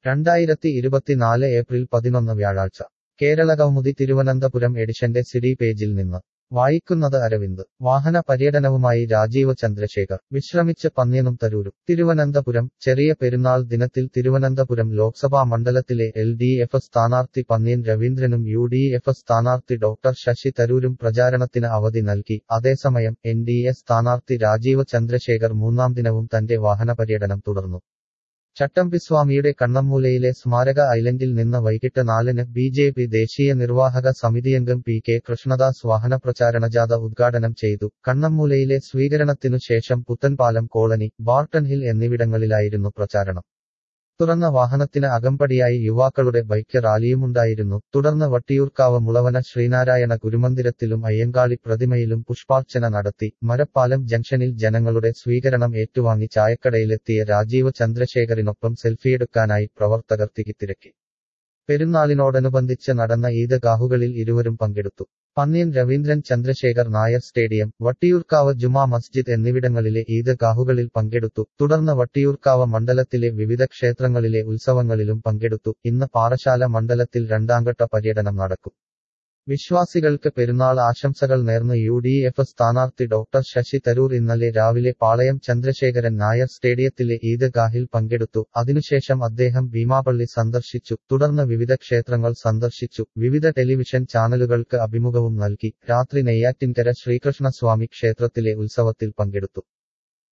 രണ്ടായിരത്തി ഇരുപത്തിനാല് ഏപ്രിൽ പതിനൊന്ന് വ്യാഴാഴ്ച കേരള കൗമുദി തിരുവനന്തപുരം എഡിഷന്റെ സിഡി പേജിൽ നിന്ന് വായിക്കുന്നത് അരവിന്ദ് വാഹന പര്യടനവുമായി രാജീവ് ചന്ദ്രശേഖർ വിശ്രമിച്ച് പന്ന്യനും തരൂരും തിരുവനന്തപുരം ചെറിയ പെരുന്നാൾ ദിനത്തിൽ തിരുവനന്തപുരം ലോക്സഭാ മണ്ഡലത്തിലെ എൽ ഡി എഫ് സ്ഥാനാർത്ഥി പന്ന്യൻ രവീന്ദ്രനും യു ഡി എഫ് സ്ഥാനാർത്ഥി ഡോക്ടർ ശശി തരൂരും പ്രചാരണത്തിന് അവധി നൽകി അതേസമയം എൻ ഡി എ സ്ഥാനാർത്ഥി രാജീവ് ചന്ദ്രശേഖർ മൂന്നാം ദിനവും തന്റെ വാഹന പര്യടനം തുടർന്നു ചട്ടമ്പിസ്വാമിയുടെ കണ്ണമ്മൂലയിലെ സ്മാരക ഐലൻഡിൽ നിന്ന് വൈകിട്ട് നാലിന് ബി ജെ പി ദേശീയ നിർവാഹക സമിതിയംഗം പി കെ കൃഷ്ണദാസ് വാഹനപ്രചാരണ ജാഥ ഉദ്ഘാടനം ചെയ്തു കണ്ണമ്മൂലയിലെ സ്വീകരണത്തിനു ശേഷം പുത്തൻപാലം കോളനി ബാർട്ടൺ ഹിൽ എന്നിവിടങ്ങളിലായിരുന്നു പ്രചാരണം തുറന്ന വാഹനത്തിന് അകമ്പടിയായി യുവാക്കളുടെ ബൈക്ക് റാലിയുമുണ്ടായിരുന്നു തുടർന്ന് വട്ടിയൂർക്കാവ് മുളവന ശ്രീനാരായണ ഗുരുമന്ദിരത്തിലും അയ്യങ്കാളി പ്രതിമയിലും പുഷ്പാർച്ചന നടത്തി മരപ്പാലം ജംഗ്ഷനിൽ ജനങ്ങളുടെ സ്വീകരണം ഏറ്റുവാങ്ങി ചായക്കടയിലെത്തിയ രാജീവ് ചന്ദ്രശേഖറിനൊപ്പം സെൽഫിയെടുക്കാനായി പ്രവർത്തകർ തിക്കിത്തിരക്കി പെരുന്നാളിനോടനുബന്ധിച്ച് നടന്ന ഈദ് ഗാഹുകളിൽ ഇരുവരും പങ്കെടുത്തു പന്ന്യൻ രവീന്ദ്രൻ ചന്ദ്രശേഖർ നായർ സ്റ്റേഡിയം വട്ടിയൂർക്കാവ് ജുമാ മസ്ജിദ് എന്നിവിടങ്ങളിലെ ഈദ് ഗാഹുകളിൽ പങ്കെടുത്തു തുടർന്ന് വട്ടിയൂർക്കാവ് മണ്ഡലത്തിലെ വിവിധ ക്ഷേത്രങ്ങളിലെ ഉത്സവങ്ങളിലും പങ്കെടുത്തു ഇന്ന് പാറശാല മണ്ഡലത്തിൽ രണ്ടാംഘട്ട പര്യടനം നടക്കും വിശ്വാസികൾക്ക് പെരുന്നാൾ ആശംസകൾ നേർന്ന് യു ഡി എഫ് സ്ഥാനാർത്ഥി ഡോക്ടർ ശശി തരൂർ ഇന്നലെ രാവിലെ പാളയം ചന്ദ്രശേഖരൻ നായർ സ്റ്റേഡിയത്തിലെ ഈദ് ഗാഹിൽ പങ്കെടുത്തു അതിനുശേഷം അദ്ദേഹം ഭീമാപള്ളി സന്ദർശിച്ചു തുടർന്ന് വിവിധ ക്ഷേത്രങ്ങൾ സന്ദർശിച്ചു വിവിധ ടെലിവിഷൻ ചാനലുകൾക്ക് അഭിമുഖവും നൽകി രാത്രി നെയ്യാറ്റിൻകര ശ്രീകൃഷ്ണസ്വാമി ക്ഷേത്രത്തിലെ ഉത്സവത്തിൽ പങ്കെടുത്തു